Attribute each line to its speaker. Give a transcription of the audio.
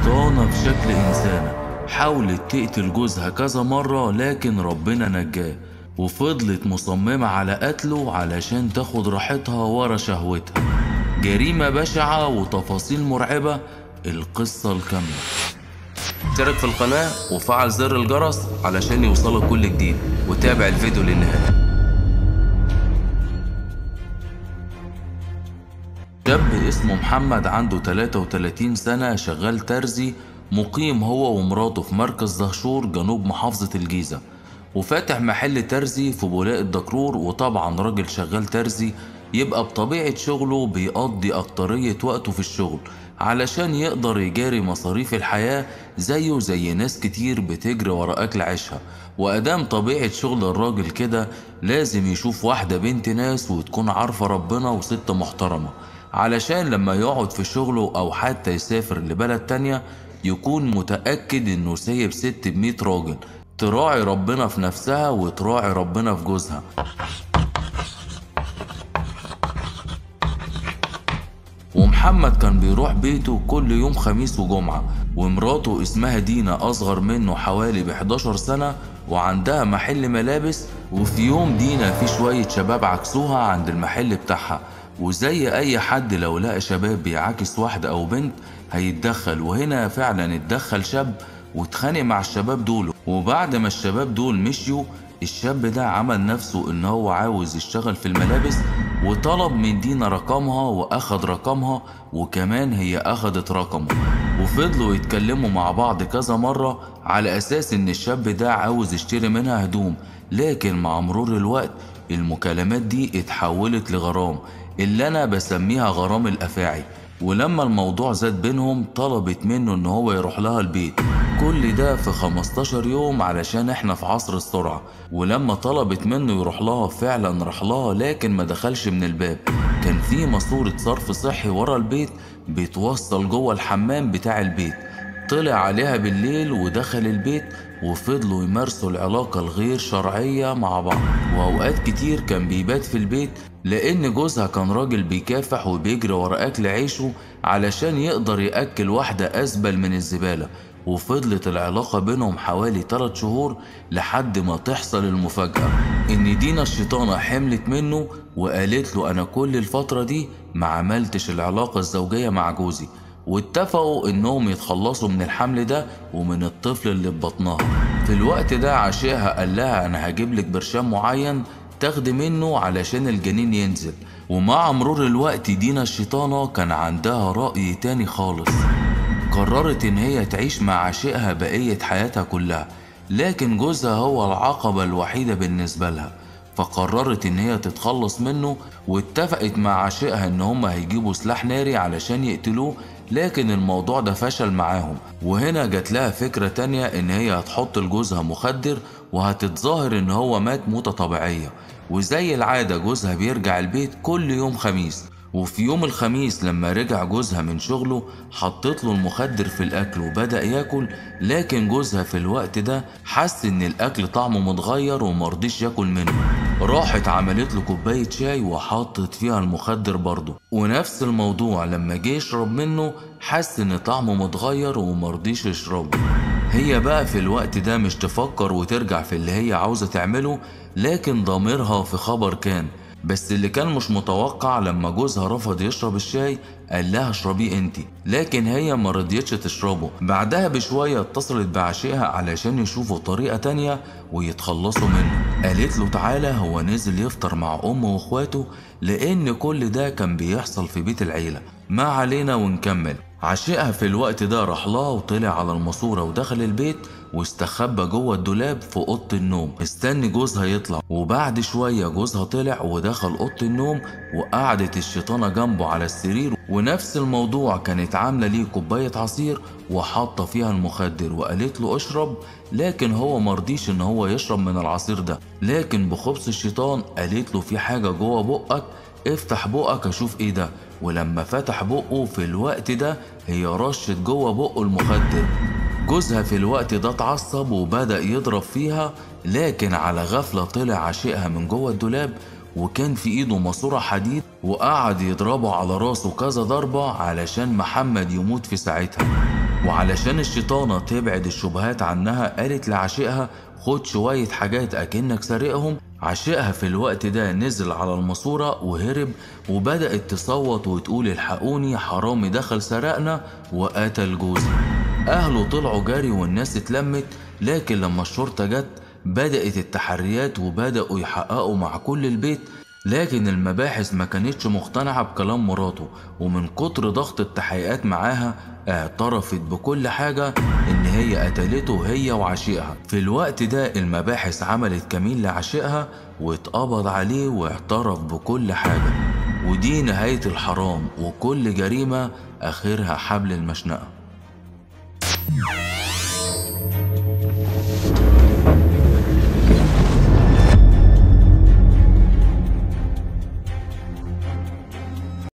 Speaker 1: شيطانة في شكل إنسانة حاولت تقتل جوزها كذا مرة لكن ربنا نجاه وفضلت مصممة على قتله علشان تاخد راحتها ورا شهوتها جريمة بشعة وتفاصيل مرعبة القصة الكاملة اشترك في القناة وفعل زر الجرس علشان يوصلك كل جديد وتابع الفيديو للنهاية شاب اسمه محمد عنده 33 سنة شغال ترزي مقيم هو ومراته في مركز دهشور جنوب محافظة الجيزة وفاتح محل ترزي في بولاق الدكرور وطبعا راجل شغال ترزي يبقى بطبيعة شغله بيقضي أكترية وقته في الشغل علشان يقدر يجاري مصاريف الحياة زيه زي ناس كتير بتجري ورا أكل عيشها وأدام طبيعة شغل الراجل كده لازم يشوف واحدة بنت ناس وتكون عارفة ربنا وست محترمة علشان لما يقعد في شغله أو حتى يسافر لبلد تانية يكون متأكد إنه سايب ست بمية راجل تراعي ربنا في نفسها وتراعي ربنا في جوزها ومحمد كان بيروح بيته كل يوم خميس وجمعة ومراته اسمها دينا أصغر منه حوالي ب 11 سنة وعندها محل ملابس وفي يوم دينا في شوية شباب عكسوها عند المحل بتاعها وزي أي حد لو لقى شباب بيعاكس واحدة أو بنت هيتدخل وهنا فعلا اتدخل شاب واتخانق مع الشباب دول وبعد ما الشباب دول مشيوا الشاب ده عمل نفسه ان هو عاوز يشتغل في الملابس وطلب من دينا رقمها واخد رقمها وكمان هي اخدت رقمه وفضلوا يتكلموا مع بعض كذا مرة على اساس ان الشاب ده عاوز يشتري منها هدوم لكن مع مرور الوقت المكالمات دي اتحولت لغرام اللي انا بسميها غرام الافاعي ولما الموضوع زاد بينهم طلبت منه ان هو يروح لها البيت كل ده في 15 يوم علشان احنا في عصر السرعة ولما طلبت منه يروح لها فعلا راح لها لكن ما دخلش من الباب كان في ماسورة صرف صحي ورا البيت بيتوصل جوه الحمام بتاع البيت طلع عليها بالليل ودخل البيت وفضلوا يمارسوا العلاقة الغير شرعية مع بعض وأوقات كتير كان بيبات في البيت لأن جوزها كان راجل بيكافح وبيجري ورا أكل عيشه علشان يقدر يأكل واحدة أزبل من الزبالة وفضلت العلاقة بينهم حوالي 3 شهور لحد ما تحصل المفاجأة إن دينا الشيطانة حملت منه وقالت له أنا كل الفترة دي ما عملتش العلاقة الزوجية مع جوزي واتفقوا انهم يتخلصوا من الحمل ده ومن الطفل اللي في بطنها في الوقت ده عشيها قال لها انا هجيب لك برشام معين تاخدي منه علشان الجنين ينزل ومع مرور الوقت دينا الشيطانة كان عندها رأي تاني خالص قررت ان هي تعيش مع عشيقها بقية حياتها كلها لكن جوزها هو العقبة الوحيدة بالنسبة لها فقررت ان هي تتخلص منه واتفقت مع عشيقها ان هما هيجيبوا سلاح ناري علشان يقتلوه لكن الموضوع ده فشل معاهم وهنا جات لها فكرة تانية ان هي هتحط لجوزها مخدر وهتتظاهر ان هو مات موتة طبيعية وزي العادة جوزها بيرجع البيت كل يوم خميس وفي يوم الخميس لما رجع جوزها من شغله حطت له المخدر في الاكل وبدا ياكل لكن جوزها في الوقت ده حس ان الاكل طعمه متغير ومرضيش ياكل منه راحت عملت له كوبايه شاي وحطت فيها المخدر برضه ونفس الموضوع لما جه يشرب منه حس ان طعمه متغير ومرضيش يشربه هي بقى في الوقت ده مش تفكر وترجع في اللي هي عاوزه تعمله لكن ضميرها في خبر كان بس اللي كان مش متوقع لما جوزها رفض يشرب الشاي قال لها اشربيه انتي لكن هي ما رضيتش تشربه بعدها بشوية اتصلت بعشيقها علشان يشوفوا طريقة تانية ويتخلصوا منه قالت له تعالى هو نزل يفطر مع امه واخواته لان كل ده كان بيحصل في بيت العيلة ما علينا ونكمل عشيقها في الوقت ده راح لها وطلع على الماسورة ودخل البيت واستخبى جوه الدولاب في اوضه النوم استني جوزها يطلع وبعد شويه جوزها طلع ودخل اوضه النوم وقعدت الشيطانه جنبه على السرير ونفس الموضوع كانت عامله ليه كوبايه عصير وحاطه فيها المخدر وقالت له اشرب لكن هو مرضيش ان هو يشرب من العصير ده لكن بخبث الشيطان قالت له في حاجه جوه بقك افتح بقك اشوف ايه ده ولما فتح بقه في الوقت ده هي رشت جوه بقه المخدر جوزها في الوقت ده اتعصب وبدأ يضرب فيها لكن على غفلة طلع عشيقها من جوه الدولاب وكان في ايده ماسورة حديد وقعد يضربه على راسه كذا ضربة علشان محمد يموت في ساعتها وعلشان الشيطانة تبعد الشبهات عنها قالت لعشيقها خد شوية حاجات أكنك سارقهم عشيقها في الوقت ده نزل على الماسورة وهرب وبدأت تصوت وتقول الحقوني حرامي دخل سرقنا وقتل جوزي أهله طلعوا جري والناس اتلمت لكن لما الشرطة جت بدأت التحريات وبدأوا يحققوا مع كل البيت لكن المباحث ما كانتش مقتنعة بكلام مراته ومن كتر ضغط التحقيقات معاها اعترفت بكل حاجة إن هي قتلته هي وعشيقها في الوقت ده المباحث عملت كمين لعشيقها واتقبض عليه واعترف بكل حاجة ودي نهاية الحرام وكل جريمة آخرها حبل المشنقة